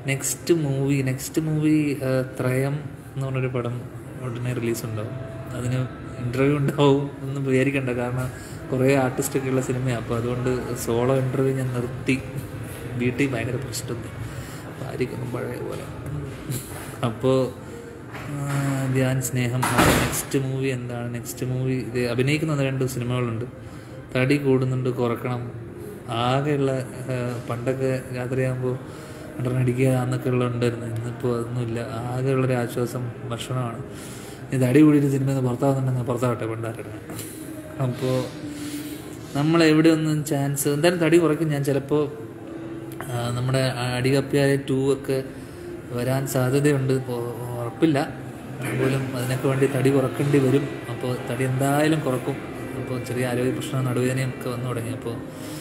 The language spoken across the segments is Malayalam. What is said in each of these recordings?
നെക്സ്റ്റ് മൂവി നെക്സ്റ്റ് മൂവി ത്രയം എന്ന് പറഞ്ഞൊരു പടം ഉടനെ റിലീസ് ഉണ്ടാവും അതിന് ഇൻ്റർവ്യൂ ഉണ്ടാവും എന്ന് വിചാരിക്കണ്ട കാരണം കുറേ ആർട്ടിസ്റ്റൊക്കെ ഉള്ള സിനിമയാണ് അപ്പോൾ അതുകൊണ്ട് സോളോ ഇൻ്റർവ്യൂ ഞാൻ നിർത്തി വീട്ടിൽ ഭയങ്കര പ്രശ്നമുണ്ട് ഭാര്യക്കൊന്നും പഴയ പോലെ അപ്പോൾ ധ്യാൻ സ്നേഹം നെക്സ്റ്റ് മൂവി എന്താണ് നെക്സ്റ്റ് മൂവി ഇത് അഭിനയിക്കുന്ന രണ്ട് സിനിമകളുണ്ട് തടി കൂടുന്നുണ്ട് കുറക്കണം ആകെയുള്ള ആ, പണ്ടൊക്കെ രാത്രിയാകുമ്പോൾ അടിക്കുക എന്നൊക്കെ ഉള്ള ഉണ്ടായിരുന്നു ഇന്നിപ്പോൾ അതൊന്നുമില്ല ആകെയുള്ളൊരു ആശ്വാസം ഭക്ഷണമാണ് ഇത് തടി കൂടിയിട്ട് സിനിമയിൽ നിന്ന് പുറത്താവുന്നുണ്ടെങ്കിൽ പുറത്താവട്ടെ പണ്ടാരുടെ അപ്പോൾ നമ്മൾ എവിടെ ഒന്നും ചാൻസ് എന്തായാലും തടി കുറയ്ക്കും ഞാൻ ചിലപ്പോൾ ആ, നമ്മുടെ അടികപ്പിയായ ടൂ ഒക്കെ വരാൻ സാധ്യതയുണ്ട് ഇപ്പോൾ ഉറപ്പില്ല പോലും അതിനൊക്കെ വേണ്ടി തടി കുറക്കേണ്ടി വരും അപ്പോൾ തടി എന്തായാലും കുറക്കും അപ്പോൾ ചെറിയ ആരോഗ്യ പ്രശ്നം നടുവേദനയും ഒക്കെ വന്നു തുടങ്ങി അപ്പോൾ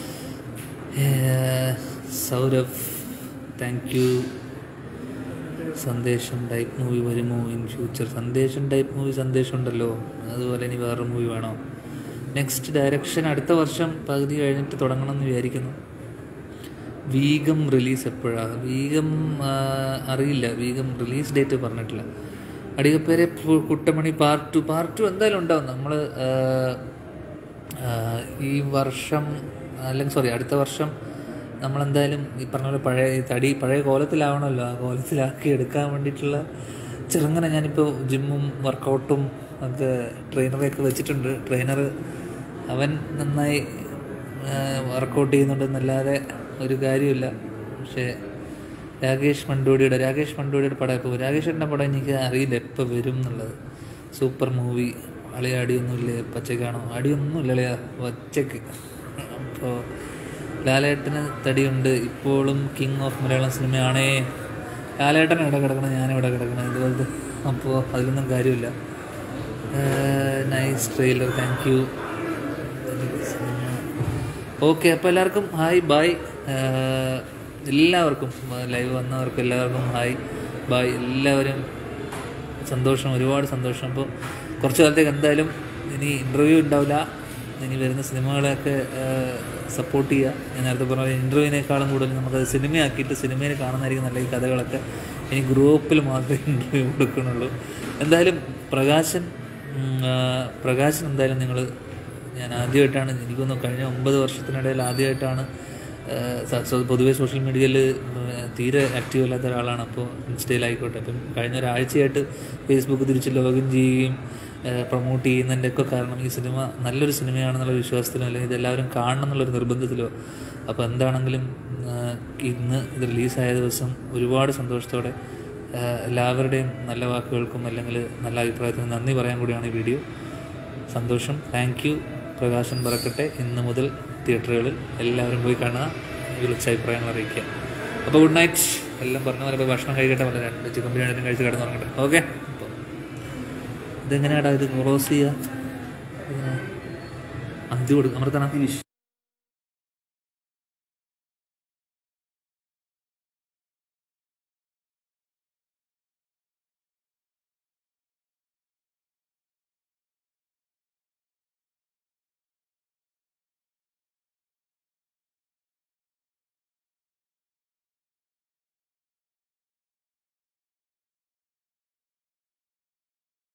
ഏഹ്, Saurabh thank you Sandesham type movie വരുമോ in future Sandesham type movie Sandesham ഉണ്ടല്ലോ അതുപോലെ ഇനി വേറൊരു മൂവി വേണോ നെക്സ്റ്റ് ഡയറക്ഷൻ അടുത്ത വർഷം പകുതി കഴിഞ്ഞിട്ട് തുടങ്ങണം എന്ന് വിചാരിക്കുന്നു വീഗം റിലീസ് എപ്പോഴാണ് വീഗം ആ, അറിയില്ല വീഗം റിലീസ് ഡേറ്റ് പറഞ്ഞിട്ടില്ല അടികപ്പേരെ പു- Kuttamani part two part two എന്തായാലും ഉണ്ടാവും നമ്മൾ ഈ വർഷം അല്ലെങ്കിൽ സോറി അടുത്ത വർഷം നമ്മളെന്തായാലും ഈ പറഞ്ഞ പോലെ പഴയ ഈ തടി പഴയ കോലത്തിലാവണമല്ലോ ആ കോലത്തിലാക്കി എടുക്കാൻ വേണ്ടിയിട്ടുള്ള ചെറുങ്ങനെ ഞാനിപ്പോൾ ജിമ്മും വർക്കൗട്ടും ഒക്കെ ട്രെയിനറെയൊക്കെ വെച്ചിട്ടുണ്ട് ട്രെയിനർ അവൻ നന്നായി വർക്കൗട്ട് ചെയ്യുന്നുണ്ടെന്നല്ലാതെ ഒരു കാര്യമില്ല പക്ഷേ രാകേഷ് മണ്ടോടിയുടെ രാകേഷ് മണ്ടോടിയുടെ പടം ഇപ്പോൾ രാകേഷിൻ്റെ പടം എനിക്ക് അറിയില്ല എപ്പോൾ വരും എന്നുള്ളത് സൂപ്പർ മൂവി അളിയ അടിയൊന്നുമില്ലേ പച്ചക്കാണോ അടിയൊന്നുമില്ല അളിയ ഒച്ചയ്ക്ക് അപ്പോൾ ലാലേട്ടന് തടിയുണ്ട് ഇപ്പോഴും കിങ് ഓഫ് മലയാളം സിനിമയാണേ ലാലേട്ടൻ ഇവിടെ കിടക്കണം ഞാനിവിടെ കിടക്കണം ഇതുപോലത്തെ അപ്പോൾ അതിലൊന്നും കാര്യമില്ല nice trailer thank you okay അപ്പോൾ എല്ലാവർക്കും ഹായ് ബായ് എല്ലാവർക്കും ലൈവ് വന്നവർക്കും എല്ലാവർക്കും ഹായ് ബായ് എല്ലാവരും സന്തോഷം ഒരുപാട് സന്തോഷം അപ്പോൾ കുറച്ച് കാലത്തേക്ക് എന്തായാലും ഇനി ഇൻ്റർവ്യൂ ഉണ്ടാവില്ല ഇനി വരുന്ന സിനിമകളെയൊക്കെ സപ്പോർട്ട് ചെയ്യുക ഞാൻ നേരത്തെ പറഞ്ഞ ഇൻ്റർവ്യൂവിനേക്കാളും കൂടുതൽ നമുക്കത് സിനിമയാക്കിയിട്ട് സിനിമയിൽ കാണുന്നതായിരിക്കും നല്ല ഈ കഥകളൊക്കെ ഇനി ഗ്രൂപ്പിൽ മാത്രമേ ഇൻ്റർവ്യൂ കൊടുക്കുന്നുള്ളൂ എന്തായാലും പ്രകാശൻ ഉം, ആ, പ്രകാശൻ എന്തായാലും നിങ്ങൾ ഞാൻ ആദ്യമായിട്ടാണ് എനിക്കൊന്ന് കഴിഞ്ഞ ഒമ്പത് വർഷത്തിനിടയിൽ ആദ്യമായിട്ടാണ് ഏഹ് സ- സോ- പൊതുവെ സോഷ്യൽ മീഡിയയിൽ തീരെ ആക്റ്റീവ് അല്ലാത്ത ഒരാളാണ് അപ്പോൾ ഇൻസ്റ്റയിലായിക്കോട്ടെ അപ്പം കഴിഞ്ഞ ഒരാഴ്ചയായിട്ട് ഫേസ്ബുക്ക് തിരിച്ച് ലോഗിൻ ചെയ്യുകയും പ്രൊമോട്ട് ചെയ്യുന്നതിൻ്റെ ഒക്കെ കാരണം ഈ സിനിമ നല്ലൊരു സിനിമയാണെന്നുള്ള വിശ്വാസത്തിലോ അല്ലെങ്കിൽ ഇതെല്ലാവരും കാണണം എന്നുള്ളൊരു നിർബന്ധത്തിലോ അപ്പോൾ എന്താണെങ്കിലും ഏഹ് ഇന്ന് ഇത് റിലീസായ ദിവസം ഒരുപാട് സന്തോഷത്തോടെ ഏഹ് എല്ലാവരുടെയും നല്ല വാക്കുകൾക്കും അല്ലെങ്കിൽ നല്ല അഭിപ്രായത്തിനും നന്ദി പറയാൻ കൂടിയാണ് ഈ വീഡിയോ സന്തോഷം താങ്ക് യു പ്രകാശൻ പറക്കട്ടെ ഇന്ന് മുതൽ തിയേറ്ററുകളിൽ എല്ലാവരും പോയി കാണുക വിളിച്ച അഭിപ്രായങ്ങൾ അറിയിക്കുക അപ്പോൾ ഗുഡ് നൈറ്റ് എല്ലാം പറഞ്ഞ പോലെ പോയി ഭക്ഷണം കഴിക്കട്ടെ വളരെ രണ്ട് ചിക്കൻ ബിരിയാണി കഴിച്ച് കിടന്നുറങ്ങട്ടെ ഓക്കെ അപ്പോൾ ഇതെങ്ങനെയാടാ ഇത് ക്രോസ് ചെയ്യുക ഇതിന് അന്തി കൊടുക്കും അമർത്തണം